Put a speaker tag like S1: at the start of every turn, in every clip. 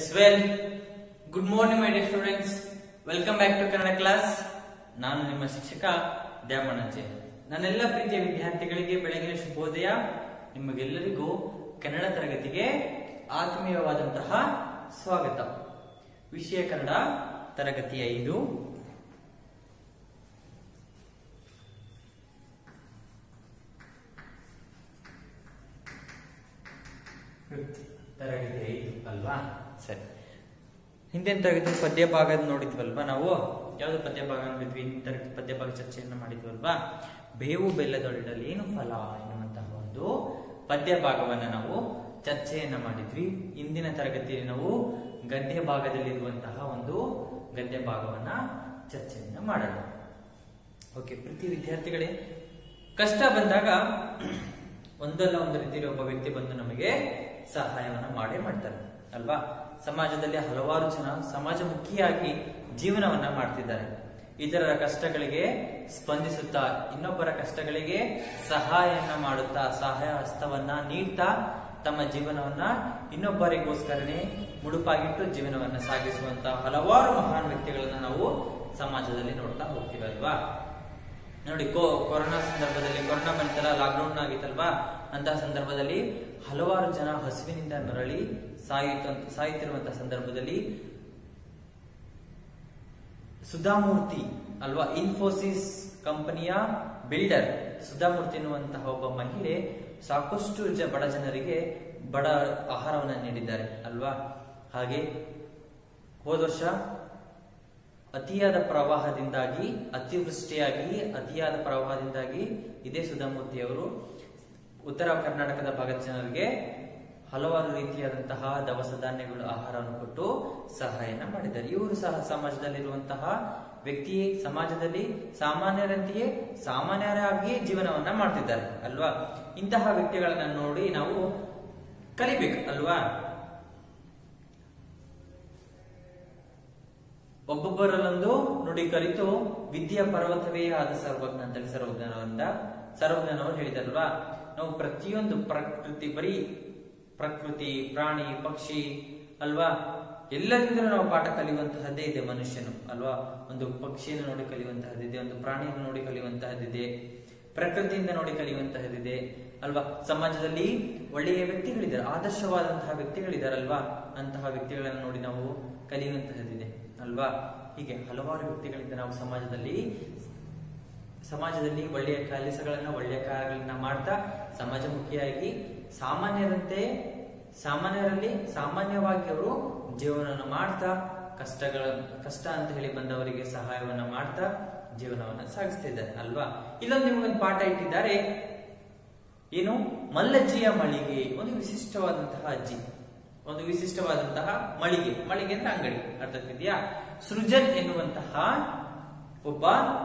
S1: S well good morning my dear students welcome back to Kannada class ನಾನು ನಿಮ್ಮ ಶಿಕ್ಷಕ ದ್ಯಾಮಣಜೆ ನನ್ನೆಲ್ಲ ಪ್ರೀತಿಯ ವಿದ್ಯಾರ್ಥಿಗಳಿಗೆ ಬೆಳಗಿನ ಶುಭೋದಯ ನಿಮಗೆಲ್ಲರಿಗೂ ಕನ್ನಡ ತರಗತಿಗೆ ಆತ್ಮೀಯವಾದಂತಹ ಸ್ವಾಗತ ವಿಷಯ ಕನ್ನಡ ತರಗತಿ ಐದು ತರಗತಿ ಐದು ಅಲ್ವಾ ಸರಿ ಹಿಂದಿನ ತರಗತಿ ಪದ್ಯ ಭಾಗ ನೋಡಿದ್ವಲ್ವಾ ನಾವು ಯಾವ್ದು ಪದ್ಯ ಭಾಗ ನೋಡಿದ್ವಿ ಹಿಂದಿನ ತರಗತಿ ಪದ್ಯ ಭಾಗ ಚರ್ಚೆಯನ್ನು ಮಾಡಿದ್ವಲ್ವಾ ಬೇವು ಬೆಲ್ಲದೊಳಿಡಲು ಏನು ಫಲ ಎನ್ನುವಂತಹ ಒಂದು ಪದ್ಯ ಭಾಗವನ್ನ ನಾವು ಚರ್ಚೆಯನ್ನ ಮಾಡಿದ್ವಿ ಇಂದಿನ ತರಗತಿಯಲ್ಲಿ ನಾವು ಗದ್ಯ ಭಾಗದಲ್ಲಿರುವಂತಹ ಒಂದು ಗದ್ಯ ಭಾಗವನ್ನ ಚರ್ಚೆಯನ್ನ ಮಾಡೋಣ ಓಕೆ ಪ್ರತಿ ವಿದ್ಯಾರ್ಥಿಗಳೇ ಕಷ್ಟ ಬಂದಾಗ ಒಂದಲ್ಲ ಒಂದು ರೀತಿಯಲ್ಲಿ ಒಬ್ಬ ವ್ಯಕ್ತಿ ಬಂದು ನಮಗೆ ಸಹಾಯವನ್ನ ಮಾಡೇ ಮಾಡ್ತಾರೆ ಅಲ್ವಾ ಸಮಾಜದಲ್ಲಿ ಹಲವಾರು ಜನ ಸಮಾಜಮುಖಿಯಾಗಿ ಜೀವನವನ್ನ ಮಾಡ್ತಿದ್ದಾರೆ ಇತರರ ಕಷ್ಟಗಳಿಗೆ ಸ್ಪಂದಿಸುತ್ತಾ ಇನ್ನೊಬ್ಬರ ಕಷ್ಟಗಳಿಗೆ ಸಹಾಯವನ್ನ ಮಾಡುತ್ತಾ ಸಹಾಯ ಹಸ್ತವನ್ನ ನೀಡ್ತಾ ತಮ್ಮ ಜೀವನವನ್ನ ಇನ್ನೊಬ್ಬರಿಗೋಸ್ಕರನೇ ಮುಡುಪಾಗಿಟ್ಟು ಜೀವನವನ್ನ ಸಾಗಿಸುವಂತ ಹಲವಾರು ಮಹಾನ್ ವ್ಯಕ್ತಿಗಳನ್ನ ನಾವು ಸಮಾಜದಲ್ಲಿ ನೋಡ್ತಾ ಹೋಗ್ತೀವಿ ಅಲ್ವಾ ನೋಡಿ ಕೋ ಕೊರೋನಾ ಸಂದರ್ಭದಲ್ಲಿ ಕೊರೋನಾ ಬಂತಲ್ಲ ಲಾಕ್ಡೌನ್ ಆಗಿತ್ತಲ್ವಾ ಅಂತಹ ಸಂದರ್ಭದಲ್ಲಿ ಹಲವಾರು ಜನ ಹಸುವಿನಿಂದ ನರಳಿ ಸಾಯುತ್ತ ಸಾಯುತ್ತಿರುವಂತಹ ಸಂದರ್ಭದಲ್ಲಿ ಸುಧಾಮೂರ್ತಿ ಅಲ್ವಾ ಇನ್ಫೋಸಿಸ್ ಕಂಪನಿಯ ಬಿಲ್ಡರ್ ಸುಧಾಮೂರ್ತಿ ಎನ್ನುವಂತಹ ಒಬ್ಬ ಮಹಿಳೆ ಸಾಕಷ್ಟು ಜ ಬಡ ಜನರಿಗೆ ಬಡ ಆಹಾರವನ್ನು ನೀಡಿದ್ದಾರೆ ಅಲ್ವಾ ಹಾಗೆ ಹೋದ ವರ್ಷ ಅತಿಯಾದ ಪ್ರವಾಹದಿಂದಾಗಿ ಅತಿವೃಷ್ಟಿಯಾಗಿ ಅತಿಯಾದ ಪ್ರವಾಹದಿಂದಾಗಿ ಇದೇ ಸುಧಾಮೂರ್ತಿಯವರು ಉತ್ತರ ಕರ್ನಾಟಕದ ಭಾಗದ ಜನರಿಗೆ ಹಲವಾರು ರೀತಿಯಾದಂತಹ ದವಸ ಧಾನ್ಯಗಳು ಆಹಾರವನ್ನು ಕೊಟ್ಟು ಸಹಾಯನ ಮಾಡಿದ್ದಾರೆ ಇವರು ಸಹ ಸಮಾಜದಲ್ಲಿರುವಂತಹ ವ್ಯಕ್ತಿ ಸಮಾಜದಲ್ಲಿ ಸಾಮಾನ್ಯರಂತೆಯೇ ಸಾಮಾನ್ಯರಾಗಿಯೇ ಜೀವನವನ್ನ ಮಾಡ್ತಿದ್ದಾರೆ ಅಲ್ವಾ ಇಂತಹ ವ್ಯಕ್ತಿಗಳನ್ನ ನೋಡಿ ನಾವು ಕಲಿಬೇಕು ಅಲ್ವಾ ಒಬ್ಬೊಬ್ಬರಲ್ಲೊಂದು ನುಡಿ ಕಲಿತು ವಿದ್ಯಾ ಪರ್ವತವೇ ಆದ ಸರ್ವಜ್ಞ ಅಂತೇಳಿ ಸರ್ವಜ್ಞನವರಿಂದ ಸರ್ವಜ್ಞನವರು ಹೇಳಿದಾರಲ್ವಾ ನಾವು ಪ್ರತಿಯೊಂದು ಪ್ರಕೃತಿ ಬರೀ ಪ್ರಕೃತಿ ಪ್ರಾಣಿ ಪಕ್ಷಿ ಅಲ್ವಾ ಎಲ್ಲರಿಂದಲೂ ನಾವು ಪಾಠ ಕಲಿಯುವಂತಹದ್ದೇ ಇದೆ ಮನುಷ್ಯನು ಅಲ್ವಾ ಒಂದು ಪಕ್ಷಿಯನ್ನು ನೋಡಿ ಕಲಿಯುವಂತಹದ್ದಿದೆ ಒಂದು ಪ್ರಾಣಿಯನ್ನು ನೋಡಿ ಕಲಿಯುವಂತಹದ್ದಿದೆ ಪ್ರಕೃತಿಯಿಂದ ನೋಡಿ ಕಲಿಯುವಂತಹದ್ದಿದೆ ಅಲ್ವಾ ಸಮಾಜದಲ್ಲಿ ಒಳ್ಳೆಯ ವ್ಯಕ್ತಿಗಳಿದ್ದಾರೆ ಆದರ್ಶವಾದಂತಹ ವ್ಯಕ್ತಿಗಳಿದಾರಲ್ವಾ ಅಂತಹ ವ್ಯಕ್ತಿಗಳನ್ನು ನೋಡಿ ನಾವು ಕಲಿಯುವಂತಹದ್ದಿದೆ ಅಲ್ವಾ ಹೀಗೆ ಹಲವಾರು ವ್ಯಕ್ತಿಗಳಿಂದ ನಾವು ಸಮಾಜದಲ್ಲಿ ಸಮಾಜದಲ್ಲಿ ಒಳ್ಳೆಯ ಕೆಲಸಗಳನ್ನ ಒಳ್ಳೆಯ ಕಾರ್ಯಗಳನ್ನ ಮಾಡ್ತಾ ಸಮಾಜಮುಖಿಯಾಗಿ ಸಾಮಾನ್ಯರಂತೆ ಸಾಮಾನ್ಯರಲ್ಲಿ ಸಾಮಾನ್ಯವಾಗಿ ಅವರು ಜೀವನವನ್ನು ಮಾಡ್ತಾ ಕಷ್ಟಗಳ ಕಷ್ಟ ಅಂತ ಹೇಳಿ ಬಂದವರಿಗೆ ಸಹಾಯವನ್ನ ಮಾಡ್ತಾ ಜೀವನವನ್ನ ಸಾಗಿಸ್ತಾ ಇದ್ದಾರೆ ಅಲ್ವಾ ಇಲ್ಲೊಂದು ನಿಮಗೊಂದು ಪಾಠ ಇಟ್ಟಿದ್ದಾರೆ ಏನು ಮಲ್ಲಜ್ಜಿಯ ಮಳಿಗೆ ಒಂದು ವಿಶಿಷ್ಟವಾದಂತಹ ಅಜ್ಜಿ ಒಂದು ವಿಶಿಷ್ಟವಾದಂತಹ ಮಳಿಗೆ ಮಳಿಗೆ ಅಂದ್ರೆ ಅಂಗಡಿ ಅರ್ಥ ಆಗ್ತಿದ್ಯಾ ಸೃಜನ್ ಎನ್ನುವಂತಹ ಒಬ್ಬ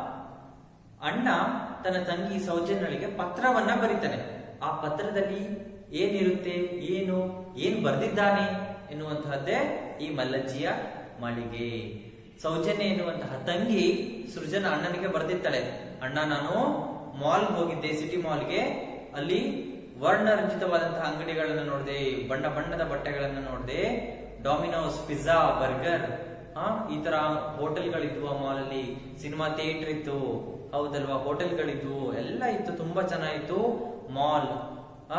S1: ಅಣ್ಣ ತನ್ನ ತಂಗಿ ಸೌಜನ್ಯಳಿಗೆ ಪತ್ರವನ್ನ ಬರೀತಾನೆ ಆ ಪತ್ರದಲ್ಲಿ ಏನಿರುತ್ತೆ ಏನು ಏನ್ ಬರೆದಿದ್ದಾನೆ ಎನ್ನುವಂತಹದ್ದೇ ಈ ಮಲ್ಲಜ್ಜಿಯ ಮಳಿಗೆ ಸೌಜನ್ಯ ಎನ್ನುವಂತಹ ತಂಗಿ ಸೃಜನ ಅಣ್ಣನಿಗೆ ಬರೆದಿರ್ತಾಳೆ ಅಣ್ಣ ನಾನು ಮಾಲ್ ಹೋಗಿದ್ದೆ ಸಿಟಿ ಮಾಲ್ಗೆ ಅಲ್ಲಿ ವರ್ಣರಂಜಿತವಾದಂತಹ ಅಂಗಡಿಗಳನ್ನ ನೋಡಿದೆ ಬಣ್ಣ ಬಣ್ಣದ ಬಟ್ಟೆಗಳನ್ನ ನೋಡಿದೆ ಡಾಮಿನೋಸ್ ಪಿಜ್ಜಾ ಬರ್ಗರ್ ಆ ಈ ತರ ಹೋಟೆಲ್ಗಳಿದ್ವು ಆ ಮಾಲ್ ಅಲ್ಲಿ ಸಿನಿಮಾ ಥಿಯೇಟರ್ ಇತ್ತು ಹೌದಲ್ವಾ ಹೋಟೆಲ್ಗಳಿದ್ವು ಎಲ್ಲ ಇತ್ತು ತುಂಬಾ ಚೆನ್ನಾಗಿತ್ತು ಮಾಲ್ ಆ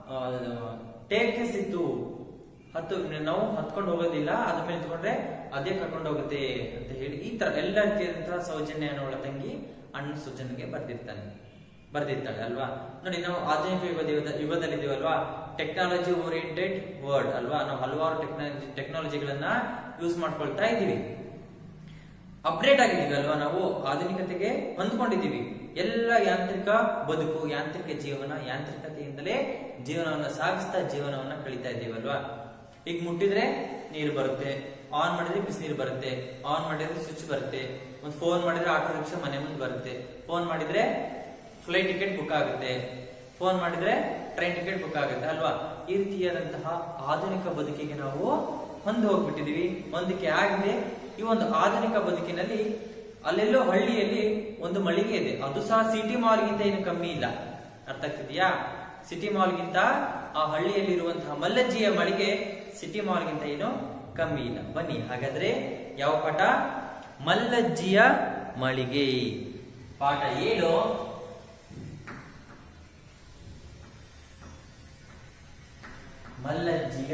S1: ಟೇಕೆಸ್ ಇತ್ತು ಹತ್ತು ನಾವು ಹತ್ಕೊಂಡು ಹೋಗೋದಿಲ್ಲ ಅದ್ರ ಮೇಲೆ ತಗೊಂಡ್ರೆ ಅದೇ ಕರ್ಕೊಂಡು ಹೋಗುತ್ತೆ ಅಂತ ಹೇಳಿ ಈ ತರ ಎಲ್ಲ ರೀತಿಯಾದಂತಹ ಸೌಜನ್ಯ ಅನ್ನೋಳ ತಂಗಿ ಅಣ್ಣ ಸುಜನ್ಗೆ ಬರ್ದಿರ್ತಾನೆ ಬರ್ದಿರ್ತಾಳೆ ಅಲ್ವಾ ನೋಡಿ ನಾವು ಆಧುನಿಕ ಯುಗದ ಯುಗದ ಯುಗದಲ್ಲಿದ್ದೀವಲ್ವಾ ಟೆಕ್ನಾಲಜಿ ಓರಿಯೆಂಟೆಡ್ ವರ್ಡ್ ಅಲ್ವಾ ನಾವು ಹಲವಾರು ಟೆಕ್ನಾಲಜಿ ಟೆಕ್ನಾಲಜಿಗಳನ್ನ ಯೂಸ್ ಮಾಡ್ಕೊಳ್ತಾ ಇದ್ದೀವಿ ಅಪ್ಡೇಟ್ ಆಗಿದ್ದೀವಿ ಅಲ್ವಾ ನಾವು ಆಧುನಿಕತೆಗೆ ಹೊಂದ್ಕೊಂಡಿದ್ದೀವಿ ಎಲ್ಲ ಯಾಂತ್ರಿಕ ಬದುಕು ಯಾಂತ್ರಿಕ ಜೀವನ ಯಾಂತ್ರಿಕತೆಯಿಂದಲೇ ಜೀವನವನ್ನ ಸಾಗಿಸ್ತಾ ಜೀವನವನ್ನ ಕಳೀತಾ ಇದ್ದೀವಿ ಅಲ್ವಾ ಈಗ ಮುಟ್ಟಿದ್ರೆ ನೀರು ಬರುತ್ತೆ ಆನ್ ಮಾಡಿದ್ರೆ ಬಿಸಿನೀರು ಬರುತ್ತೆ ಆನ್ ಮಾಡಿದ್ರೆ ಸ್ವಿಚ್ ಬರುತ್ತೆ ಒಂದು ಫೋನ್ ಮಾಡಿದ್ರೆ ಆಟೋ ರಿಕ್ಷಾ ಮನೆ ಮುಂದೆ ಬರುತ್ತೆ ಫೋನ್ ಮಾಡಿದ್ರೆ ಫ್ಲೈಟ್ ಟಿಕೆಟ್ ಬುಕ್ ಆಗುತ್ತೆ ಫೋನ್ ಮಾಡಿದ್ರೆ ಟ್ರೈನ್ ಟಿಕೆಟ್ ಬುಕ್ ಆಗುತ್ತೆ ಅಲ್ವಾ ಈ ರೀತಿಯಾದಂತಹ ಆಧುನಿಕ ಬದುಕಿಗೆ ನಾವು ಹೊಂದು ಹೋಗ್ಬಿಟ್ಟಿದೀವಿ ಹೊಂದಿಕೆ ಆಗಿದೆ ಈ ಒಂದು ಆಧುನಿಕ ಬದುಕಿನಲ್ಲಿ ಅಲ್ಲೆಲ್ಲೋ ಹಳ್ಳಿಯಲ್ಲಿ ಒಂದು ಮಳಿಗೆ ಇದೆ ಅದು ಸಹ ಸಿಟಿ ಮಾಲ್ಗಿಂತ ಏನು ಕಮ್ಮಿ ಇಲ್ಲ ಅರ್ಥ ಆಗ್ತಿದ್ಯಾ ಸಿಟಿ ಮಾಲ್ಗಿಂತ ಆ ಹಳ್ಳಿಯಲ್ಲಿರುವಂತಹ ಮಲ್ಲಜ್ಜಿಯ ಮಳಿಗೆ ಸಿಟಿ ಮಾಲ್ಗಿಂತ ಏನು ಕಮ್ಮಿ ಇಲ್ಲ ಬನ್ನಿ ಹಾಗಾದ್ರೆ ಯಾವ ಪಾಠ ಮಲ್ಲಜ್ಜಿಯ ಮಳಿಗೆ ಪಾಠ ಏಳು ಮಲ್ಲಜ್ಜಿಯ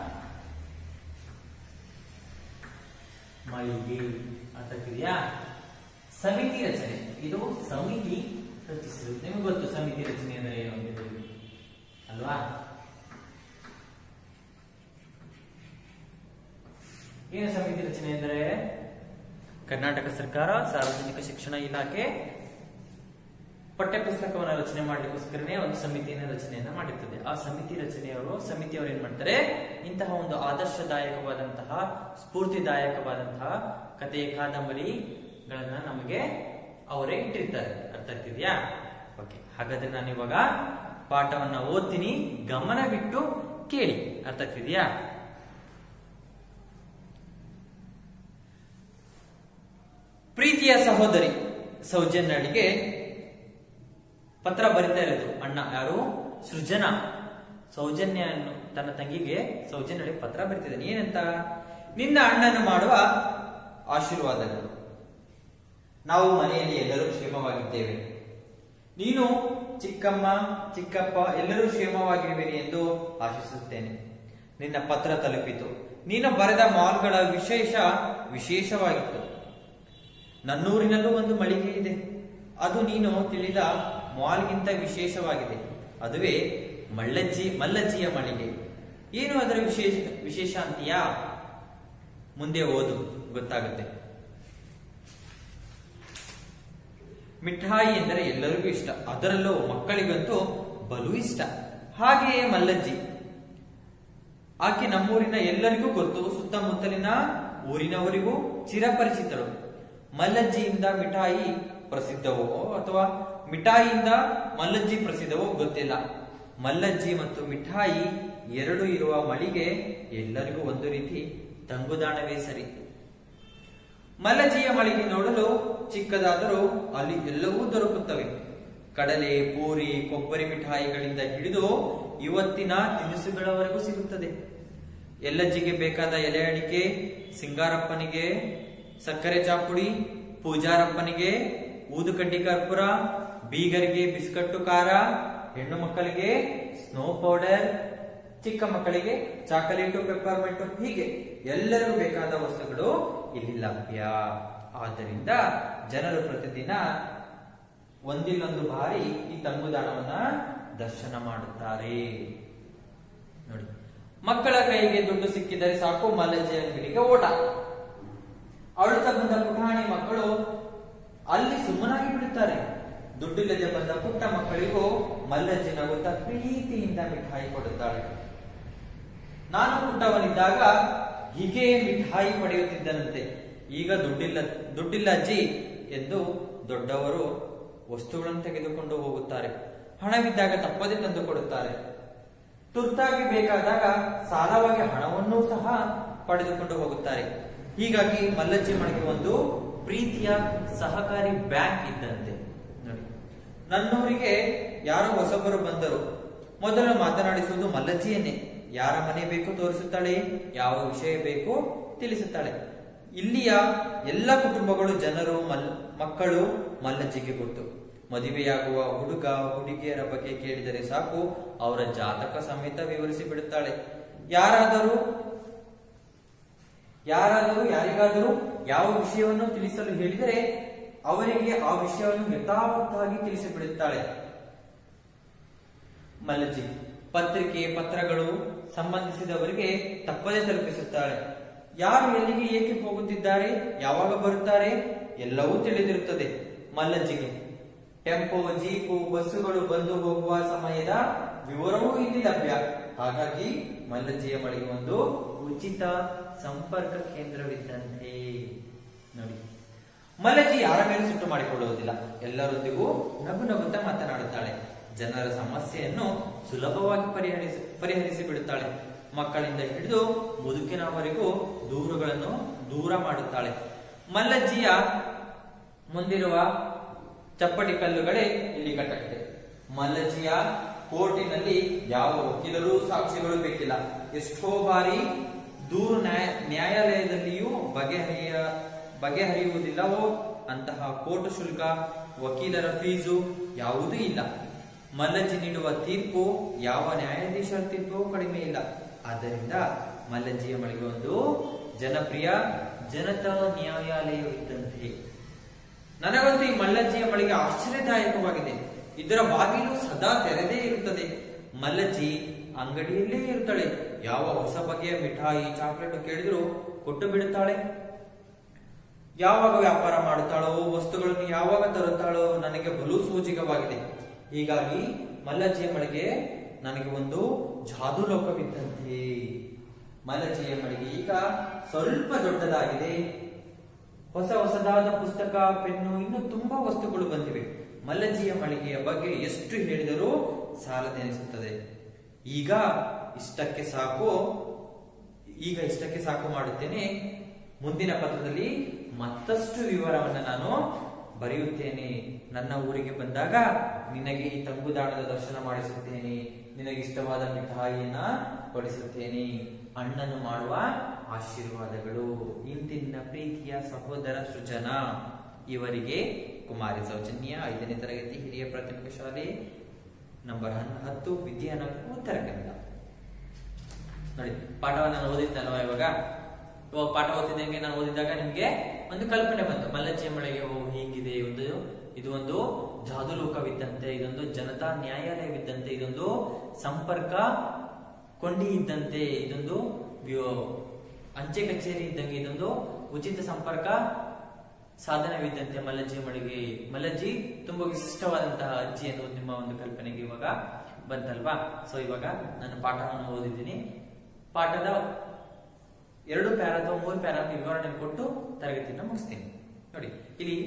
S1: ಮಳಿಗೆ ಅರ್ಥಕ್ಕಿದೆಯಾ ಸಮಿತಿ ರಚನೆ ಇದು ಸಮಿತಿ ರಚಿಸುವುದು ನಿಮಗೆ ಗೊತ್ತು ಸಮಿತಿ ರಚನೆ ಅಂದ್ರೆ ಏನು ಅಂತ ಹೇಳಿ. ಅಲ್ವಾ ಏನು ಸಮಿತಿ ರಚನೆ ಎಂದರೆ ಕರ್ನಾಟಕ ಸರ್ಕಾರ ಸಾರ್ವಜನಿಕ ಶಿಕ್ಷಣ ಇಲಾಖೆ ಪಠ್ಯಪುಸ್ತಕವನ್ನು ರಚನೆ ಮಾಡ್ಲಿಕ್ಕೋಸ್ಕರನೇ ಒಂದು ಸಮಿತಿಯನ್ನು ರಚನೆಯನ್ನ ಮಾಡಿರ್ತದೆ ಆ ಸಮಿತಿ ರಚನೆಯವರು ಸಮಿತಿಯವರು ಏನ್ ಮಾಡ್ತಾರೆ ಇಂತಹ ಒಂದು ಆದರ್ಶದಾಯಕವಾದಂತಹ ಸ್ಫೂರ್ತಿದಾಯಕವಾದಂತಹ ಕಥೆ ಕಾದಂಬರಿಗಳನ್ನ ನಮಗೆ ಅವರೇ ಇಟ್ಟಿರ್ತಾರೆ ಅರ್ಥ ಆಗ್ತಿದ್ಯಾ ಓಕೆ ಹಾಗಾದ್ರೆ ನಾನು ಇವಾಗ ಪಾಠವನ್ನ ಓದ್ತೀನಿ ಗಮನವಿಟ್ಟು ಕೇಳಿ ಅರ್ಥ ಆಗ್ತಿದ್ಯಾ ಪ್ರೀತಿಯ ಸಹೋದರಿ ಸೌಜನ್ಯಳಿಗೆ ಪತ್ರ ಬರಿತಾ ಇರೋದು ಅಣ್ಣ ಯಾರು ಸೃಜನಾ ಸೌಜನ್ಯ ಅನ್ನು ತನ್ನ ತಂಗಿಗೆ ಸೌಜನ್ಯಳಿಗೆ ಪತ್ರ ಬರಿತಿದ್ದಾನೆ ಏನಂತ ನಿನ್ನ ಅಣ್ಣನು ಮಾಡುವ ಆಶೀರ್ವಾದಗಳು ನಾವು ಮನೆಯಲ್ಲಿ ಎಲ್ಲರೂ ಕ್ಷೇಮವಾಗಿದ್ದೇವೆ ನೀನು ಚಿಕ್ಕಮ್ಮ ಚಿಕ್ಕಪ್ಪ ಎಲ್ಲರೂ ಕ್ಷೇಮವಾಗಿರುವಿರಿ ಎಂದು ಆಶಿಸುತ್ತೇನೆ ನಿನ್ನ ಪತ್ರ ತಲುಪಿತು ನೀನು ಬರೆದ ಮಾಲ್ಗಳ ವಿಶೇಷ ವಿಶೇಷವಾಗಿತ್ತು ನನ್ನೂರಿನಲ್ಲೂ ಒಂದು ಮಳಿಗೆ ಇದೆ ಅದು ನೀನು ತಿಳಿದ ಮಾಲ್ಗಿಂತ ವಿಶೇಷವಾಗಿದೆ ಅದುವೇ ಮಳ್ಳಜ್ಜಿ ಮಲ್ಲಜ್ಜಿಯ ಮಳಿಗೆ ಏನು ಅದರ ವಿಶೇಷ ವಿಶೇಷ ಅಂತೀಯಾ ಮುಂದೆ ಓದು ಗೊತ್ತಾಗುತ್ತೆ ಮಿಠಾಯಿ ಎಂದರೆ ಎಲ್ಲರಿಗೂ ಇಷ್ಟ ಅದರಲ್ಲೂ ಮಕ್ಕಳಿಗಂತೂ ಬಲು ಇಷ್ಟ ಹಾಗೆಯೇ ಮಲ್ಲಜ್ಜಿ ಆಕೆ ನಮ್ಮೂರಿನ ಎಲ್ಲರಿಗೂ ಗೊತ್ತು ಸುತ್ತಮುತ್ತಲಿನ ಊರಿನವರಿಗೂ ಚಿರಪರಿಚಿತರು ಮಲ್ಲಜ್ಜಿಯಿಂದ ಮಿಠಾಯಿ ಪ್ರಸಿದ್ಧವೋ ಅಥವಾ ಮಿಠಾಯಿಯಿಂದ ಮಲ್ಲಜ್ಜಿ ಪ್ರಸಿದ್ಧವೋ ಗೊತ್ತಿಲ್ಲ ಮಲ್ಲಜ್ಜಿ ಮತ್ತು ಮಿಠಾಯಿ ಎರಡು ಇರುವ ಮಳಿಗೆ ಎಲ್ಲರಿಗೂ ಒಂದು ರೀತಿ ತಂಗುದಾಣವೇ ಸರಿ ಮಲ್ಲಜ್ಜಿಯ ಮಳಿಗೆ ನೋಡಲು ಚಿಕ್ಕದಾದರೂ ಅಲ್ಲಿ ಎಲ್ಲವೂ ದೊರಕುತ್ತವೆ ಕಡಲೆ ಪೂರಿ ಕೊಬ್ಬರಿ ಮಿಠಾಯಿಗಳಿಂದ ಹಿಡಿದು ಇವತ್ತಿನ ತಿನಿಸುಗಳವರೆಗೂ ಸಿಗುತ್ತದೆ ಎಲ್ಲಜ್ಜಿಗೆ ಬೇಕಾದ ಎಲೆ ಅಡಿಕೆ ಸಿಂಗಾರಪ್ಪನಿಗೆ ಸಕ್ಕರೆ ಚಾಪುಡಿ ಪೂಜಾರಪ್ಪನಿಗೆ ಊದುಕಡ್ಡಿ ಕರ್ಪೂರ ಬೀಗರಿಗೆ ಬಿಸ್ಕಟ್ಟು ಖಾರ ಹೆಣ್ಣು ಮಕ್ಕಳಿಗೆ ಸ್ನೋ ಪೌಡರ್ ಚಿಕ್ಕ ಮಕ್ಕಳಿಗೆ ಚಾಕಲೇಟು ಪೆಪ್ಪರ್ಮೆಂಟು ಹೀಗೆ ಎಲ್ಲರಿಗೂ ಬೇಕಾದ ವಸ್ತುಗಳು ಇಲ್ಲಿ ಲಭ್ಯ ಆದ್ದರಿಂದ ಜನರು ಪ್ರತಿದಿನ ಒಂದಿಲ್ಲೊಂದು ಬಾರಿ ಈ ತಂಗುದಾಣವನ್ನ ದರ್ಶನ ಮಾಡುತ್ತಾರೆ ನೋಡಿ ಮಕ್ಕಳ ಕೈಗೆ ದುಡ್ಡು ಸಿಕ್ಕಿದರೆ ಸಾಕು ಮಲ್ಲಜ್ಜಿ ಅಂಗಡಿಗೆ ಓಟ ಅಳುತ್ತಾ ಬಂದ ಪುಟಾಣಿ ಮಕ್ಕಳು ಅಲ್ಲಿ ಸುಮ್ಮನಾಗಿ ಬಿಡುತ್ತಾರೆ ದುಡ್ಡಿಲ್ಲದೆ ಬಂದ ಪುಟ್ಟ ಮಕ್ಕಳಿಗೂ ಮಲ್ಲಜ್ಜಿ ನಗುತ್ತಾ ಪ್ರೀತಿಯಿಂದ ಮಿಠಾಯಿ ಕೊಡುತ್ತಾಳೆ ನಾನು ಪುಟ್ಟವನಿದ್ದಾಗ ಹೀಗೆ ಮಿಠಾಯಿ ಪಡೆಯುತ್ತಿದ್ದನಂತೆ ಈಗ ದುಡ್ಡಿಲ್ಲ ದುಡ್ಡಿಲ್ಲ ಅಜ್ಜಿ ಎಂದು ದೊಡ್ಡವರು ವಸ್ತುಗಳನ್ನು ತೆಗೆದುಕೊಂಡು ಹೋಗುತ್ತಾರೆ ಹಣವಿದ್ದಾಗ ತಪ್ಪದೆ ತಂದು ಕೊಡುತ್ತಾರೆ ತುರ್ತಾಗಿ ಬೇಕಾದಾಗ ಸಾಲವಾಗಿ ಹಣವನ್ನೂ ಸಹ ಪಡೆದುಕೊಂಡು ಹೋಗುತ್ತಾರೆ ಹೀಗಾಗಿ ಮಲ್ಲಜ್ಜಿ ಮನೆಗೆ ಒಂದು ಪ್ರೀತಿಯ ಸಹಕಾರಿ ಬ್ಯಾಂಕ್ ಇದ್ದಂತೆ ನೋಡಿ ನನ್ನೂರಿಗೆ ಯಾರೋ ಹೊಸಬರು ಬಂದರು ಮೊದಲು ಮಾತನಾಡಿಸುವುದು ಮಲ್ಲಜ್ಜಿಯನ್ನೇ ಯಾರ ಮನೆ ಬೇಕು ತೋರಿಸುತ್ತಾಳೆ ಯಾವ ವಿಷಯ ಬೇಕು ತಿಳಿಸುತ್ತಾಳೆ ಇಲ್ಲಿಯ ಎಲ್ಲ ಕುಟುಂಬಗಳು ಜನರು ಮಲ್ ಮಕ್ಕಳು ಮಲ್ಲಜ್ಜಿಗೆ ಗೊತ್ತು ಮದುವೆಯಾಗುವ ಹುಡುಗ ಹುಡುಗಿಯರ ಬಗ್ಗೆ ಕೇಳಿದರೆ ಸಾಕು ಅವರ ಜಾತಕ ಸಮೇತ ವಿವರಿಸಿ ಬಿಡುತ್ತಾಳೆ ಯಾರಾದರೂ ಯಾರಾದರೂ ಯಾರಿಗಾದರೂ ಯಾವ ವಿಷಯವನ್ನು ತಿಳಿಸಲು ಹೇಳಿದರೆ ಅವರಿಗೆ ಆ ವಿಷಯವನ್ನು ಯಥಾವತ್ತಾಗಿ ತಿಳಿಸಿಬಿಡುತ್ತಾಳೆ ಮಲ್ಲಜ್ಜಿ ಪತ್ರಿಕೆ ಪತ್ರಗಳು ಸಂಬಂಧಿಸಿದವರಿಗೆ ತಪ್ಪದೇ ತಲುಪಿಸುತ್ತಾಳೆ ಯಾರು ಎಲ್ಲಿಗೆ ಏಕೆ ಹೋಗುತ್ತಿದ್ದಾರೆ ಯಾವಾಗ ಬರುತ್ತಾರೆ ಎಲ್ಲವೂ ತಿಳಿದಿರುತ್ತದೆ ಮಲ್ಲಜ್ಜಿಗೆ ಟೆಂಪೋ ಜೀಪು ಬಸ್ಸುಗಳು ಬಂದು ಹೋಗುವ ಸಮಯದ ವಿವರವೂ ಇಲ್ಲಿ ಲಭ್ಯ ಹಾಗಾಗಿ ಮಲ್ಲಜ್ಜಿಯ ಬಳಿಗೆ ಒಂದು ಉಚಿತ ಸಂಪರ್ಕ ಕೇಂದ್ರವಿದ್ದಂತೆ ನೋಡಿ ಮಲ್ಲಜ್ಜಿ ಯಾರ ಮೇಲೆ ಸಿಟ್ಟು ಮಾಡಿಕೊಳ್ಳುವುದಿಲ್ಲ ಎಲ್ಲರೊಂದಿಗೂ ನಗು ನಗುತ್ತಾ ಮಾತನಾಡುತ್ತಾಳೆ ಜನರ ಸಮಸ್ಯೆಯನ್ನು ಸುಲಭವಾಗಿ ಪರಿಹರಿಸಿ ಪರಿಹರಿಸಿ ಬಿಡುತ್ತಾಳೆ ಮಕ್ಕಳಿಂದ ಹಿಡಿದು ಮುದುಕಿನವರೆಗೂ ದೂರುಗಳನ್ನು ದೂರ ಮಾಡುತ್ತಾಳೆ ಮಲ್ಲಜ್ಜಿಯ ಮುಂದಿರುವ ಚಪ್ಪಟಿ ಕಲ್ಲುಗಳೇ ಇಲ್ಲಿ ಕಟ್ಟಕತೆ ಮಲ್ಲಜ್ಜಿಯ ಕೋರ್ಟಿನಲ್ಲಿ ಯಾವ ವಕೀಲರೂ ಸಾಕ್ಷಿಗಳು ಬೇಕಿಲ್ಲ ಎಷ್ಟೋ ಬಾರಿ ದೂರು ನ್ಯಾಯ ನ್ಯಾಯಾಲಯದಲ್ಲಿಯೂ ಬಗೆಹರಿಯ ಬಗೆಹರಿಯುವುದಿಲ್ಲವೋ ಅಂತಹ ಕೋರ್ಟ್ ಶುಲ್ಕ ವಕೀಲರ ಫೀಸು ಯಾವುದೂ ಇಲ್ಲ ಮಲ್ಲಜ್ಜಿ ನೀಡುವ ತೀರ್ಪು ಯಾವ ನ್ಯಾಯಾಧೀಶರ ತೀರ್ಪು ಕಡಿಮೆ ಇಲ್ಲ ಆದ್ದರಿಂದ ಮಲ್ಲಜ್ಜಿಯ ಮಳಿಗೆ ಒಂದು ಜನಪ್ರಿಯ ಜನತಾ ನ್ಯಾಯಾಲಯವಿದ್ದಂತೆ ನನಗಂತೂ ಈ ಮಲ್ಲಜ್ಜಿಯ ಮಳಿಗೆ ಆಶ್ಚರ್ಯದಾಯಕವಾಗಿದೆ ಇದರ ಬಾಗಿಲು ಸದಾ ತೆರೆದೇ ಇರುತ್ತದೆ ಮಲ್ಲಜ್ಜಿ ಅಂಗಡಿಯಲ್ಲೇ ಇರುತ್ತಾಳೆ ಯಾವ ಹೊಸ ಬಗೆಯ ಮಿಠಾಯಿ ಚಾಕ್ಲೇಟ್ ಕೇಳಿದ್ರು ಕೊಟ್ಟು ಬಿಡುತ್ತಾಳೆ ಯಾವಾಗ ವ್ಯಾಪಾರ ಮಾಡುತ್ತಾಳೋ ವಸ್ತುಗಳನ್ನು ಯಾವಾಗ ತರುತ್ತಾಳೋ ನನಗೆ ಬಲು ಸೋಜಿಗವಾಗಿದೆ ಹೀಗಾಗಿ ಮಲ್ಲಜ್ಜಿಯ ಮಳಿಗೆ ನನಗೆ ಒಂದು ಜಾದು ಲೋಕವಿದ್ದಂತೆ ಮಲ್ಲಜ್ಜಿಯ ಮಳಿಗೆ ಈಗ ಸ್ವಲ್ಪ ದೊಡ್ಡದಾಗಿದೆ ಹೊಸ ಹೊಸದಾದ ಪುಸ್ತಕ ಪೆನ್ನು ಇನ್ನು ತುಂಬಾ ವಸ್ತುಗಳು ಬಂದಿವೆ ಮಲ್ಲಜ್ಜಿಯ ಮಳಿಗೆಯ ಬಗ್ಗೆ ಎಷ್ಟು ಹೇಳಿದರೂ ಸಾಲದೆನಿಸುತ್ತದೆ ಈಗ ಇಷ್ಟಕ್ಕೆ ಸಾಕು ಈಗ ಇಷ್ಟಕ್ಕೆ ಸಾಕು ಮಾಡುತ್ತೇನೆ ಮುಂದಿನ ಪತ್ರದಲ್ಲಿ ಮತ್ತಷ್ಟು ವಿವರವನ್ನು ನಾನು ಬರೆಯುತ್ತೇನೆ ನನ್ನ ಊರಿಗೆ ಬಂದಾಗ ನಿನಗೆ ಈ ತಂಗುದಾಣದ ದರ್ಶನ ಮಾಡಿಸುತ್ತೇನೆ ನಿನಗೆ ಇಷ್ಟವಾದ ಮಿಠಾಯಿಯನ್ನ ಕೊಡಿಸುತ್ತೇನೆ ಅಣ್ಣನು ಮಾಡುವ ಆಶೀರ್ವಾದಗಳು ಇಂತಿನ ಪ್ರೀತಿಯ ಸಹೋದರ ಸೃಜನ ಇವರಿಗೆ ಕುಮಾರಿ ಸೌಜನ್ಯ ಐದನೇ ತರಗತಿ ಹಿರಿಯ ಪ್ರಾಥಮಿಕ ಶಾಲೆ ನಂಬರ್ ಹನ್- ಹತ್ತು ವಿದ್ಯಾನಗರ ಉತ್ತರ ಕನ್ನಡ ನೋಡಿ ಪಾಠವನ್ನು ನಾನು ಓದಿದ್ದಲ್ವಾ ಇವಾಗ ಇವಾಗ ಪಾಠ ಓದಿದಂಗೆ ನಾನು ಓದಿದಾಗ ನಿಮ್ಗೆ ಒಂದು ಕಲ್ಪನೆ ಬಂತು ಮಲ್ಲಜ್ಜಿಯ ಮಳೆಗೆ ಓ ಹೀಗಿದೆ ಒಂದು ಇದು ಒಂದು ಜಾದು ಲೋಕವಿದ್ದಂತೆ ಇದೊಂದು ಜನತಾ ನ್ಯಾಯಾಲಯವಿದ್ದಂತೆ ಇದೊಂದು ಸಂಪರ್ಕ ಕೊಂಡಿ ಇದ್ದಂತೆ ಇದೊಂದು ವ್ಯೋ- ಅಂಚೆ ಕಚೇರಿ ಇದ್ದಂಗೆ ಇದೊಂದು ಉಚಿತ ಸಂಪರ್ಕ ಸಾಧನವಿದ್ದಂತೆ ಮಲ್ಲಜ್ಜಿ ಮಳಿಗೆ ಮಲ್ಲಜ್ಜಿ ತುಂಬಾ ವಿಶಿಷ್ಟವಾದಂತಹ ಅಜ್ಜಿ ಅನ್ನೋದು ನಿಮ್ಮ ಒಂದು ಕಲ್ಪನೆಗೆ ಇವಾಗ ಬಂತಲ್ವಾ ಸೊ ಇವಾಗ ನಾನು ಪಾಠವನ್ನು ಓದಿದ್ದೀನಿ ಪಾಠದ ಎರಡು ಪ್ಯಾರ ಅಥವಾ ಮೂರು ಪ್ಯಾರ ವಿವರಣೆ ಕೊಟ್ಟು ತರಗತಿಯನ್ನು ಮುಗಿಸ್ತೀನಿ ನೋಡಿ ಇಲ್ಲಿ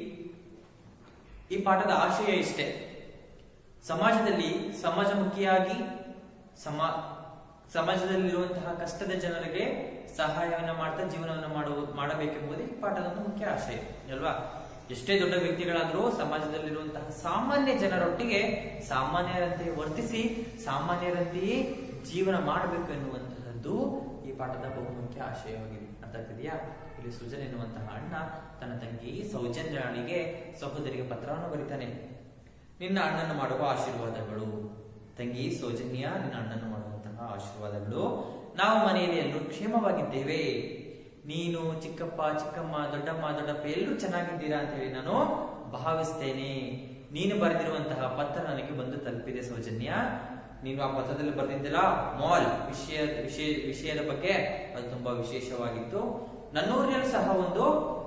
S1: ಈ ಪಾಠದ ಆಶಯ ಇಷ್ಟೇ ಸಮಾಜದಲ್ಲಿ ಸಮಾಜಮುಖಿಯಾಗಿ ಸಮಾ ಸಮಾಜದಲ್ಲಿರುವಂತಹ ಕಷ್ಟದ ಜನರಿಗೆ ಸಹಾಯವನ್ನ ಮಾಡ್ತಾ ಜೀವನವನ್ನು ಮಾಡುವ ಮಾಡಬೇಕೆಂಬುದೇ ಈ ಪಾಠದ ಒಂದು ಮುಖ್ಯ ಆಶಯ ಅಲ್ವಾ ಎಷ್ಟೇ ದೊಡ್ಡ ವ್ಯಕ್ತಿಗಳಾದರೂ ಸಮಾಜದಲ್ಲಿರುವಂತಹ ಸಾಮಾನ್ಯ ಜನರೊಟ್ಟಿಗೆ ಸಾಮಾನ್ಯರಂತೆ ವರ್ತಿಸಿ ಸಾಮಾನ್ಯರಂತೆಯೇ ಜೀವನ ಮಾಡಬೇಕು ಎನ್ನುವಂತಹದ್ದು ಈ ಪಾಠದ ಬಹುಮುಖ್ಯ ಆಶಯವಾಗಿದೆ ಅರ್ಥ ಆಗ್ತಿದೆಯಾ ಇಲ್ಲಿ ಸೃಜನ್ ಎನ್ನುವಂತಹ ಅಣ್ಣ ತನ್ನ ತಂಗಿ ಸೌಜನ್ಯಳಿಗೆ ಸಹೋದರಿಗೆ ಪತ್ರವನ್ನು ಬರೀತಾನೆ ನಿನ್ನ ಅಣ್ಣನ ಮಾಡುವ ಆಶೀರ್ವಾದಗಳು ತಂಗಿ ಸೌಜನ್ಯ ನಿನ್ನ ಅಣ್ಣನ ಮಾಡುವಂತಹ ಆಶೀರ್ವಾದಗಳು ನಾವು ಮನೆಯಲ್ಲಿ ಎಲ್ಲರೂ ಕ್ಷೇಮವಾಗಿದ್ದೇವೆ ನೀನು ಚಿಕ್ಕಪ್ಪ ಚಿಕ್ಕಮ್ಮ ದೊಡ್ಡಮ್ಮ ದೊಡ್ಡಪ್ಪ ಎಲ್ಲರೂ ಚೆನ್ನಾಗಿದ್ದೀರಾ ಅಂತ ಹೇಳಿ ನಾನು ಭಾವಿಸ್ತೇನೆ ನೀನು ಬರೆದಿರುವಂತಹ ಪತ್ರ ನನಗೆ ಬಂದು ತಲುಪಿದೆ ಸೌಜನ್ಯ ನೀನು ಆ ಪತ್ರದಲ್ಲಿ ಬರೆದಿದ್ದಲ್ಲ ಮಾಲ್ ವಿಷಯ ವಿಷಯ ವಿಷಯದ ಬಗ್ಗೆ ಅದು ತುಂಬಾ ವಿಶೇಷವಾಗಿತ್ತು ನನ್ನೂರಿನಲ್ಲೂ ಸಹ ಒಂದು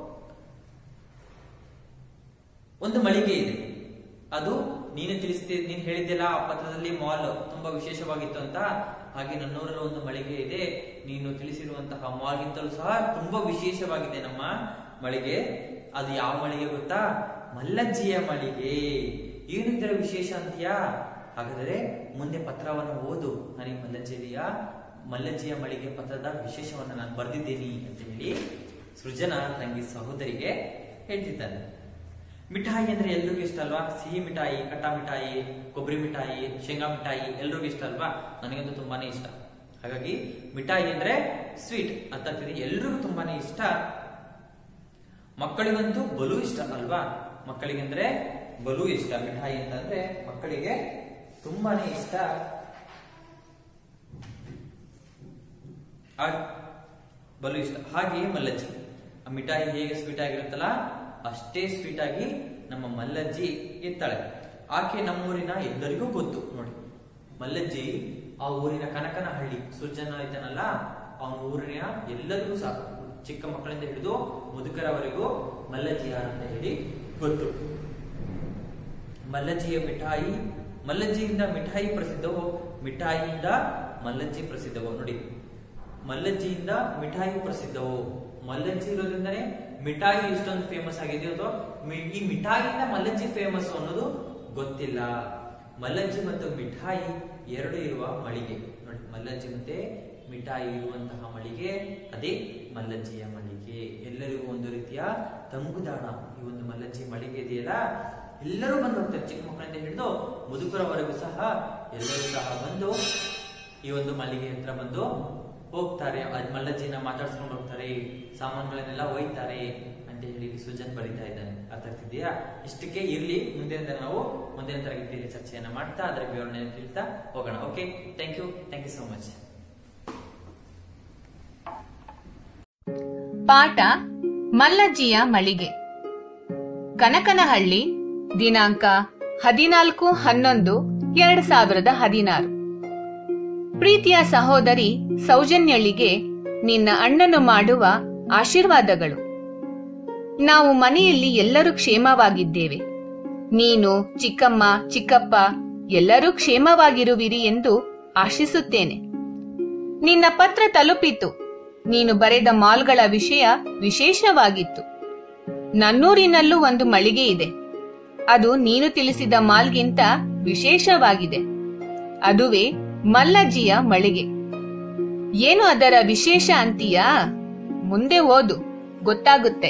S1: ಒಂದು ಮಳಿಗೆ ಇದೆ ಅದು ನೀನು ತಿಳಿಸ್ತಿ ನೀನು ಹೇಳಿದ್ದೆಲ್ಲ ಆ ಪತ್ರದಲ್ಲಿ ಮಾಲ್ ತುಂಬಾ ವಿಶೇಷವಾಗಿತ್ತು ಅಂತ ಹಾಗೆ ನನ್ನೂರಲ್ಲಿ ಒಂದು ಮಳಿಗೆ ಇದೆ ನೀನು ತಿಳಿಸಿರುವಂತಹ ಮಾಲ್ಗಿಂತಲೂ ಸಹ ತುಂಬಾ ವಿಶೇಷವಾಗಿದೆ ನಮ್ಮ ಮಳಿಗೆ ಅದು ಯಾವ ಮಳಿಗೆ ಗೊತ್ತಾ ಮಲ್ಲಜ್ಜಿಯ ಮಳಿಗೆ ಏನು ಇದರ ವಿಶೇಷ ಅಂತೀಯಾ ಹಾಗಾದರೆ ಮುಂದೆ ಪತ್ರವನ್ನು ಓದು ನನಗೆ ಮಲ್ಲಜ್ಜಿಯ ಮಲ್ಲಜ್ಜಿಯ ಮಳಿಗೆ ಪತ್ರದ ವಿಶೇಷವನ್ನು ನಾನು ಬರೆದಿದ್ದೀನಿ ಅಂತ ಹೇಳಿ ಸೃಜನ ತಂಗಿ ಸಹೋದರಿಗೆ ಹೇಳ್ತಿದ್ದಾನೆ ಮಿಠಾಯಿ ಅಂದ್ರೆ ಎಲ್ರಿಗೂ ಇಷ್ಟ ಅಲ್ವಾ ಸಿಹಿ ಮಿಠಾಯಿ ಕಟ್ಟ ಮಿಠಾಯಿ ಕೊಬ್ಬರಿ ಮಿಠಾಯಿ ಶೇಂಗಾ ಮಿಠಾಯಿ ಎಲ್ರಿಗೂ ಇಷ್ಟ ಅಲ್ವಾ ನನಗಂತೂ ತುಂಬಾನೇ ಇಷ್ಟ ಹಾಗಾಗಿ ಮಿಠಾಯಿ ಅಂದ್ರೆ ಸ್ವೀಟ್ ಅಂತ ಆಗ್ತಿದೆ ಎಲ್ರಿಗೂ ತುಂಬಾನೇ ಇಷ್ಟ ಮಕ್ಕಳಿಗಂತೂ ಬಲು ಇಷ್ಟ ಅಲ್ವಾ ಮಕ್ಕಳಿಗೆಂದ್ರೆ ಬಲು ಇಷ್ಟ ಮಿಠಾಯಿ ಅಂತಂದ್ರೆ ಮಕ್ಕಳಿಗೆ ತುಂಬಾನೇ ಇಷ್ಟ ಆ ಬಲು ಇಷ್ಟ ಹಾಗೆಯೇ ಮಲ್ಲಜ್ಜಿ ಆ ಮಿಠಾಯಿ ಹೇಗೆ ಸ್ವೀಟ್ ಆಗಿರುತ್ತಲ್ಲ ಅಷ್ಟೇ ಸ್ವೀಟ್ ಆಗಿ ನಮ್ಮ ಮಲ್ಲಜ್ಜಿ ಇರ್ತಾಳೆ ಆಕೆ ನಮ್ಮೂರಿನ ಎಲ್ಲರಿಗೂ ಗೊತ್ತು ನೋಡಿ ಮಲ್ಲಜ್ಜಿ ಆ ಊರಿನ ಕನಕನಹಳ್ಳಿ ಸುರ್ಜನ ಇದ್ದಾನಲ್ಲ ಅವನ ಊರಿನ ಎಲ್ಲರಿಗೂ ಸಹ ಚಿಕ್ಕ ಮಕ್ಕಳಿಂದ ಹಿಡಿದು ಮುದುಕರವರೆಗೂ ಮಲ್ಲಜ್ಜಿ ಯಾರು ಅಂತ ಹೇಳಿ ಗೊತ್ತು ಮಲ್ಲಜ್ಜಿಯ ಮಿಠಾಯಿ ಮಲ್ಲಜ್ಜಿಯಿಂದ ಮಿಠಾಯಿ ಪ್ರಸಿದ್ಧವೋ ಮಿಠಾಯಿಯಿಂದ ಮಲ್ಲಜ್ಜಿ ಪ್ರಸಿದ್ಧವೋ ನೋಡಿ ಮಲ್ಲಜ್ಜಿಯಿಂದ ಮಿಠಾಯಿ ಪ್ರಸಿದ್ಧವೋ ಮಲ್ಲಜ್ಜಿ ಇರೋದ್ರಿಂದನೇ ಮಿಠಾಯಿ ಇಷ್ಟೊಂದು ಫೇಮಸ್ ಆಗಿದೆಯೋ ಅಥವಾ ಮಿ- ಈ ಮಿಠಾಯಿಯಿಂದ ಮಲ್ಲಜ್ಜಿ ಫೇಮಸ್ ಅನ್ನೋದು ಗೊತ್ತಿಲ್ಲ ಮಲ್ಲಜ್ಜಿ ಮತ್ತು ಮಿಠಾಯಿ ಎರಡು ಇರುವ ಮಳಿಗೆ ನೋಡಿ ಮಲ್ಲಜ್ಜಿ ಮತ್ತೆ ಮಿಠಾಯಿ ಇರುವಂತಹ ಮಳಿಗೆ ಅದೇ ಮಲ್ಲಜ್ಜಿಯ ಮಳಿಗೆ ಎಲ್ಲರಿಗೂ ಒಂದು ರೀತಿಯ ತಂಗುದಾಣ ಈ ಒಂದು ಮಲ್ಲಜ್ಜಿ ಮಳಿಗೆ ಇದೆಯಲ್ಲ ಎಲ್ಲರೂ ಬಂದು ಹೋಗ್ತಾರೆ ಚಿಕ್ಕ ಮಕ್ಕಳಿಂದ ಹಿಡಿದು ಮುದುಕರವರೆಗೂ ಸಹ ಎಲ್ಲರೂ ಸಹ ಬಂದು ಈ ಒಂದು ಮಲ್ಲಿಗೆ ಹತ್ರ ಬಂದು ಹೋಗ್ತಾರೆ ಅದ್ ಮಲ್ಲಜ್ಜಿನ ಮಾತಾಡ್ಸ್ಕೊಂಡು ಹೋಗ್ತಾರೆ ಸಾಮಾನುಗಳನ್ನೆಲ್ಲ ಒಯ್ತಾರೆ ಅಂತ ಹೇಳಿ ಸುಜನ್ ಬರೀತಾ ಇದ್ದಾನೆ ಅರ್ಥ ಆಗ್ತಿದ್ಯಾ ಇಷ್ಟಕ್ಕೆ ಇರ್ಲಿ ಮುಂದಿನ ದಿನ ನಾವು ಮುಂದಿನ ತರಗತಿಯಲ್ಲಿ ಚರ್ಚೆಯನ್ನ ಮಾಡ್ತಾ ಅದರ ವಿವರಣೆ ತಿಳಿತಾ ಹೋಗೋಣ okay thank you thank you so much
S2: ಪಾಠ ಮಲ್ಲಜ್ಜಿಯ ಮಳಿಗೆ ಕನಕನಹಳ್ಳಿ ದಿನಾಂಕ ಹದಿನಾಲ್ಕು ಹನ್ನೊಂದು ಎರಡ್ ಸಾವಿರದ ಹದಿನಾರು ಪ್ರೀತಿಯ ಸಹೋದರಿ ಸೌಜನ್ಯಳಿಗೆ ನಿನ್ನ ಅಣ್ಣನು ಮಾಡುವ ಆಶೀರ್ವಾದಗಳು ನಾವು ಮನೆಯಲ್ಲಿ ಎಲ್ಲರೂ ಕ್ಷೇಮವಾಗಿದ್ದೇವೆ ನೀನು ಚಿಕ್ಕಮ್ಮ ಚಿಕ್ಕಪ್ಪ ಎಲ್ಲರೂ ಕ್ಷೇಮವಾಗಿರುವಿರಿ ಎಂದು ಆಶಿಸುತ್ತೇನೆ ನಿನ್ನ ಪತ್ರ ತಲುಪಿತು ನೀನು ಬರೆದ ಮಾಲ್ಗಳ ವಿಷಯ ವಿಶೇಷವಾಗಿತ್ತು ನನ್ನೂರಿನಲ್ಲೂ ಒಂದು ಮಳಿಗೆ ಇದೆ ಅದು ನೀನು ತಿಳಿಸಿದ ಮಾಲ್ಗಿಂತ ವಿಶೇಷವಾಗಿದೆ ಅದುವೇ ಮಲ್ಲಜ್ಜಿಯ ಮಳಿಗೆ ಏನು ಅದರ ವಿಶೇಷ ಅಂತೀಯಾ ಮುಂದೆ ಓದು ಗೊತ್ತಾಗುತ್ತೆ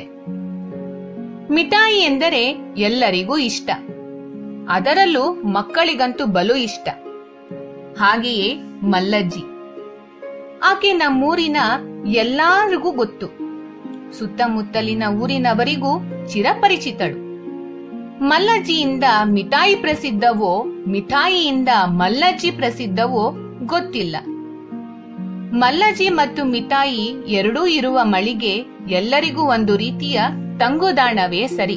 S2: ಮಿಠಾಯಿ ಎಂದರೆ ಎಲ್ಲರಿಗೂ ಇಷ್ಟ ಅದರಲ್ಲೂ ಮಕ್ಕಳಿಗಂತೂ ಬಲು ಇಷ್ಟ ಹಾಗೆಯೇ ಮಲ್ಲಜ್ಜಿ ಆಕೆ ನಮ್ಮೂರಿನ ಎಲ್ಲರಿಗೂ ಗೊತ್ತು ಸುತ್ತಮುತ್ತಲಿನ ಊರಿನವರಿಗೂ ಚಿರಪರಿಚಿತಳು ಮಲ್ಲಜ್ಜಿಯಿಂದ ಮಿಠಾಯಿ ಪ್ರಸಿದ್ಧವೋ ಮಿಠಾಯಿಯಿಂದ ಮಲ್ಲಜ್ಜಿ ಪ್ರಸಿದ್ಧವೋ ಗೊತ್ತಿಲ್ಲ ಮಲ್ಲಜ್ಜಿ ಮತ್ತು ಮಿಠಾಯಿ ಎರಡೂ ಇರುವ ಮಳಿಗೆ ಎಲ್ಲರಿಗೂ ಒಂದು ರೀತಿಯ ತಂಗುದಾಣವೇ ಸರಿ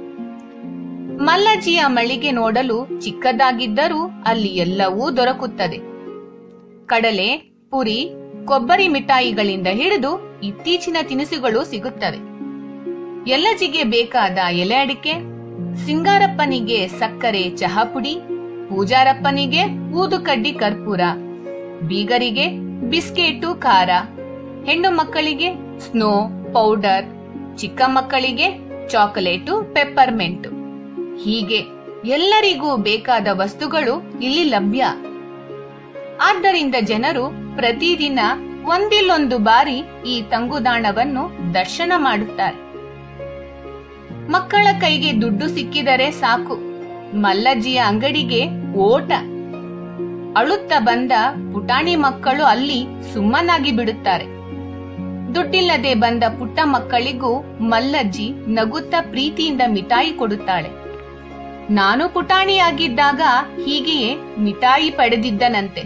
S2: ಮಲ್ಲಜ್ಜಿಯ ಮಳಿಗೆ ನೋಡಲು ಚಿಕ್ಕದಾಗಿದ್ದರೂ ಅಲ್ಲಿ ಎಲ್ಲವೂ ದೊರಕುತ್ತದೆ ಕಡಲೆ ಪುರಿ ಕೊಬ್ಬರಿ ಮಿಠಾಯಿಗಳಿಂದ ಹಿಡಿದು ಇತ್ತೀಚಿನ ತಿನಿಸುಗಳು ಸಿಗುತ್ತವೆ ಎಲ್ಲಜಿಗೆ ಬೇಕಾದ ಎಲೆ ಅಡಿಕೆ ಸಿಂಗಾರಪ್ಪನಿಗೆ ಸಕ್ಕರೆ ಚಹಾ ಪುಡಿ ಪೂಜಾರಪ್ಪನಿಗೆ ಊದುಕಡ್ಡಿ ಕರ್ಪೂರ ಬೀಗರಿಗೆ ಬಿಸ್ಕೆಟು ಖಾರ ಹೆಣ್ಣು ಮಕ್ಕಳಿಗೆ ಸ್ನೋ ಪೌಡರ್ ಚಿಕ್ಕ ಮಕ್ಕಳಿಗೆ ಚಾಕೊಲೇಟು ಪೆಪ್ಪರ್ಮೆಂಟು ಹೀಗೆ ಎಲ್ಲರಿಗೂ ಬೇಕಾದ ವಸ್ತುಗಳು ಇಲ್ಲಿ ಲಭ್ಯ ಆದ್ದರಿಂದ ಜನರು ಪ್ರತಿದಿನ ಒಂದಿಲ್ಲೊಂದು ಬಾರಿ ಈ ತಂಗುದಾಣವನ್ನು ದರ್ಶನ ಮಾಡುತ್ತಾರೆ ಮಕ್ಕಳ ಕೈಗೆ ದುಡ್ಡು ಸಿಕ್ಕಿದರೆ ಸಾಕು ಮಲ್ಲಜ್ಜಿಯ ಅಂಗಡಿಗೆ ಓಟ ಅಳುತ್ತಾ ಬಂದ ಪುಟಾಣಿ ಮಕ್ಕಳು ಅಲ್ಲಿ ಸುಮ್ಮನಾಗಿ ಬಿಡುತ್ತಾರೆ ದುಡ್ಡಿಲ್ಲದೆ ಬಂದ ಪುಟ್ಟ ಮಕ್ಕಳಿಗೂ ಮಲ್ಲಜ್ಜಿ ನಗುತ್ತಾ ಪ್ರೀತಿಯಿಂದ ಮಿಠಾಯಿ ಕೊಡುತ್ತಾಳೆ ನಾನು ಪುಟಾಣಿಯಾಗಿದ್ದಾಗ ಹೀಗೆಯೇ ಮಿಠಾಯಿ ಪಡೆದಿದ್ದನಂತೆ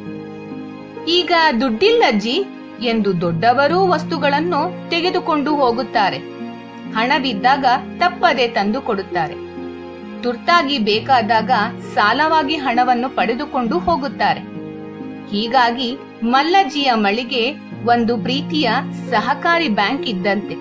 S2: ಈಗ ದುಡ್ಡಿಲ್ಲಜ್ಜಿ ಎಂದು ದೊಡ್ಡವರೂ ವಸ್ತುಗಳನ್ನು ತೆಗೆದುಕೊಂಡು ಹೋಗುತ್ತಾರೆ ಹಣವಿದ್ದಾಗ ತಪ್ಪದೆ ತಂದು ಕೊಡುತ್ತಾರೆ ತುರ್ತಾಗಿ ಬೇಕಾದಾಗ ಸಾಲವಾಗಿ ಹಣವನ್ನು ಪಡೆದುಕೊಂಡು ಹೋಗುತ್ತಾರೆ ಹೀಗಾಗಿ ಮಲ್ಲಜ್ಜಿಯ ಮಳಿಗೆ ಒಂದು ಪ್ರೀತಿಯ ಸಹಕಾರಿ ಬ್ಯಾಂಕ್ ಇದ್ದಂತೆ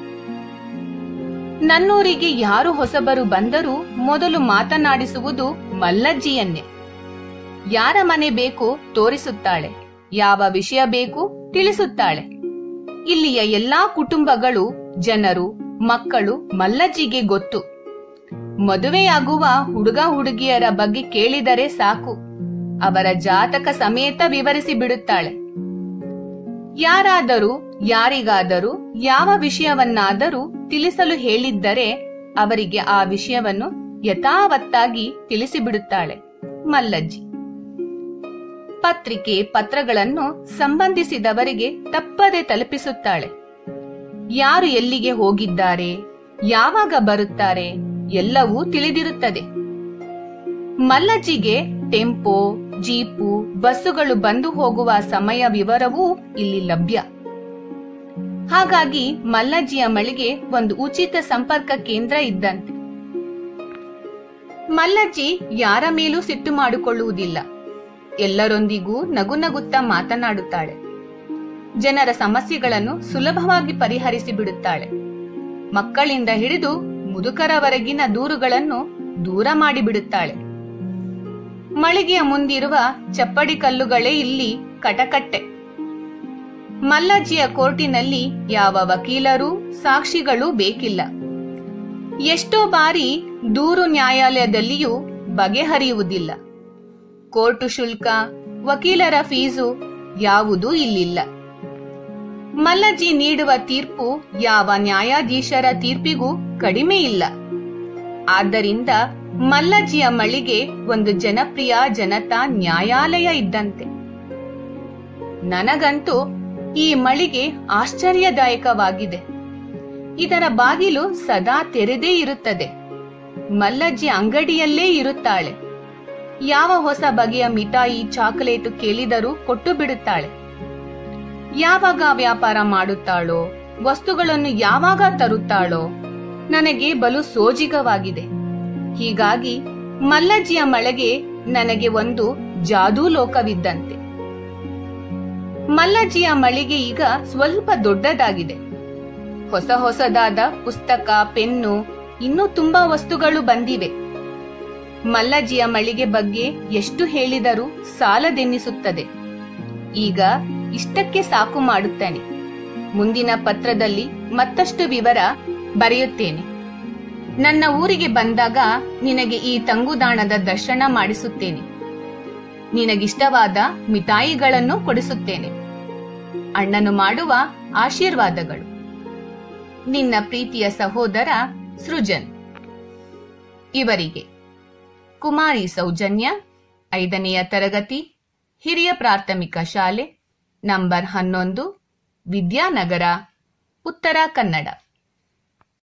S2: ನನ್ನೂರಿಗೆ ಯಾರು ಹೊಸಬರು ಬಂದರೂ ಮೊದಲು ಮಾತನಾಡಿಸುವುದು ಮಲ್ಲಜ್ಜಿಯನ್ನೇ ಯಾರ ಮನೆ ಬೇಕು ತೋರಿಸುತ್ತಾಳೆ ಯಾವ ವಿಷಯ ಬೇಕು ತಿಳಿಸುತ್ತಾಳೆ ಇಲ್ಲಿಯ ಎಲ್ಲಾ ಕುಟುಂಬಗಳು ಜನರು ಮಕ್ಕಳು ಮಲ್ಲಜ್ಜಿಗೆ ಗೊತ್ತು ಮದುವೆಯಾಗುವ ಹುಡುಗ ಹುಡುಗಿಯರ ಬಗ್ಗೆ ಕೇಳಿದರೆ ಸಾಕು ಅವರ ಜಾತಕ ಸಮೇತ ವಿವರಿಸಿ ಬಿಡುತ್ತಾಳೆ ಯಾರಾದರೂ ಯಾರಿಗಾದರೂ ಯಾವ ವಿಷಯವನ್ನಾದರೂ ತಿಳಿಸಲು ಹೇಳಿದ್ದರೆ ಅವರಿಗೆ ಆ ವಿಷಯವನ್ನು ಯಥಾವತ್ತಾಗಿ ತಿಳಿಸಿಬಿಡುತ್ತಾಳೆ ಮಲ್ಲಜ್ಜಿ ಪತ್ರಿಕೆ ಪತ್ರಗಳನ್ನು ಸಂಬಂಧಿಸಿದವರಿಗೆ ತಪ್ಪದೆ ತಲುಪಿಸುತ್ತಾಳೆ ಯಾರು ಎಲ್ಲಿಗೆ ಹೋಗಿದ್ದಾರೆ ಯಾವಾಗ ಬರುತ್ತಾರೆ ಎಲ್ಲವೂ ತಿಳಿದಿರುತ್ತದೆ ಮಲ್ಲಜ್ಜಿಗೆ ಟೆಂಪೋ ಜೀಪು ಬಸ್ಸುಗಳು ಬಂದು ಹೋಗುವ ಸಮಯ ವಿವರವೂ ಇಲ್ಲಿ ಲಭ್ಯ ಹಾಗಾಗಿ ಮಲ್ಲಜ್ಜಿಯ ಮಳಿಗೆ ಒಂದು ಉಚಿತ ಸಂಪರ್ಕ ಕೇಂದ್ರ ಇದ್ದಂತೆ ಮಲ್ಲಜ್ಜಿ ಯಾರ ಮೇಲೂ ಸಿಟ್ಟು ಮಾಡಿಕೊಳ್ಳುವುದಿಲ್ಲ ಎಲ್ಲರೊಂದಿಗೂ ನಗು ನಗುತ್ತಾ ಮಾತನಾಡುತ್ತಾಳೆ ಜನರ ಸಮಸ್ಯೆಗಳನ್ನು ಸುಲಭವಾಗಿ ಪರಿಹರಿಸಿ ಬಿಡುತ್ತಾಳೆ ಮಕ್ಕಳಿಂದ ಹಿಡಿದು ಮುದುಕರವರೆಗಿನ ದೂರುಗಳನ್ನು ದೂರ ಮಾಡಿಬಿಡುತ್ತಾಳೆ ಮಳಿಗೆಯ ಮುಂದಿರುವ ಚಪ್ಪಡಿ ಕಲ್ಲುಗಳೇ ಇಲ್ಲಿ ಕಟಕಟ್ಟೆ ಮಲ್ಲಜ್ಜಿಯ ಕೋರ್ಟಿನಲ್ಲಿ ಯಾವ ವಕೀಲರು ಸಾಕ್ಷಿಗಳು ಬೇಕಿಲ್ಲ ಎಷ್ಟೋ ಬಾರಿ ದೂರು ನ್ಯಾಯಾಲಯದಲ್ಲಿಯೂ ಬಗೆಹರಿಯುವುದಿಲ್ಲ ಕೋರ್ಟು ಶುಲ್ಕ ವಕೀಲರ ಫೀಸು ಯಾವುದೂ ಇಲ್ಲಿಲ್ಲ ಮಲ್ಲಜ್ಜಿ ನೀಡುವ ತೀರ್ಪು ಯಾವ ನ್ಯಾಯಾಧೀಶರ ತೀರ್ಪಿಗೂ ಕಡಿಮೆ ಇಲ್ಲ ಆದ್ದರಿಂದ ಮಲ್ಲಜ್ಜಿಯ ಮಳಿಗೆ ಒಂದು ಜನಪ್ರಿಯ ಜನತಾ ನ್ಯಾಯಾಲಯ ಇದ್ದಂತೆ ನನಗಂತೂ ಈ ಮಳಿಗೆ ಆಶ್ಚರ್ಯದಾಯಕವಾಗಿದೆ ಇದರ ಬಾಗಿಲು ಸದಾ ತೆರೆದೇ ಇರುತ್ತದೆ ಮಲ್ಲಜ್ಜಿ ಅಂಗಡಿಯಲ್ಲೇ ಇರುತ್ತಾಳೆ ಯಾವ ಹೊಸ ಬಗೆಯ ಮಿಠಾಯಿ ಚಾಕೊಲೇಟು ಕೇಳಿದರೂ ಕೊಟ್ಟು ಬಿಡುತ್ತಾಳೆ ಯಾವಾಗ ವ್ಯಾಪಾರ ಮಾಡುತ್ತಾಳೋ ವಸ್ತುಗಳನ್ನು ಯಾವಾಗ ತರುತ್ತಾಳೋ ನನಗೆ ಬಲು ಸೋಜಿಗವಾಗಿದೆ ಹೀಗಾಗಿ ಮಲ್ಲಜ್ಜಿಯ ಮಳೆಗೆ ನನಗೆ ಒಂದು ಜಾದೂ ಲೋಕವಿದ್ದಂತೆ ಮಲ್ಲಜ್ಜಿಯ ಮಳಿಗೆ ಈಗ ಸ್ವಲ್ಪ ದೊಡ್ಡದಾಗಿದೆ ಹೊಸ ಹೊಸದಾದ ಪುಸ್ತಕ ಪೆನ್ನು ಇನ್ನೂ ತುಂಬಾ ವಸ್ತುಗಳು ಬಂದಿವೆ ಮಲ್ಲಜ್ಜಿಯ ಮಳಿಗೆ ಬಗ್ಗೆ ಎಷ್ಟು ಹೇಳಿದರೂ ಸಾಲದೆನ್ನಿಸುತ್ತದೆ ಈಗ ಇಷ್ಟಕ್ಕೆ ಸಾಕು ಮಾಡುತ್ತೇನೆ ಮುಂದಿನ ಪತ್ರದಲ್ಲಿ ಮತ್ತಷ್ಟು ವಿವರ ಬರೆಯುತ್ತೇನೆ ನನ್ನ ಊರಿಗೆ ಬಂದಾಗ ನಿನಗೆ ಈ ತಂಗುದಾಣದ ದರ್ಶನ ಮಾಡಿಸುತ್ತೇನೆ ನಿನಗಿಷ್ಟವಾದ ಮಿಠಾಯಿಗಳನ್ನು ಕೊಡಿಸುತ್ತೇನೆ ಅಣ್ಣನು ಮಾಡುವ ಆಶೀರ್ವಾದಗಳು ನಿನ್ನ ಪ್ರೀತಿಯ ಸಹೋದರ ಸೃಜನ್ ಇವರಿಗೆ ಕುಮಾರಿ ಸೌಜನ್ಯ ಐದನೆಯ ತರಗತಿ ಹಿರಿಯ ಪ್ರಾಥಮಿಕ ಶಾಲೆ ನಂಬರ್ ಹನ್ನೊಂದು ವಿದ್ಯಾನಗರ ಉತ್ತರ ಕನ್ನಡ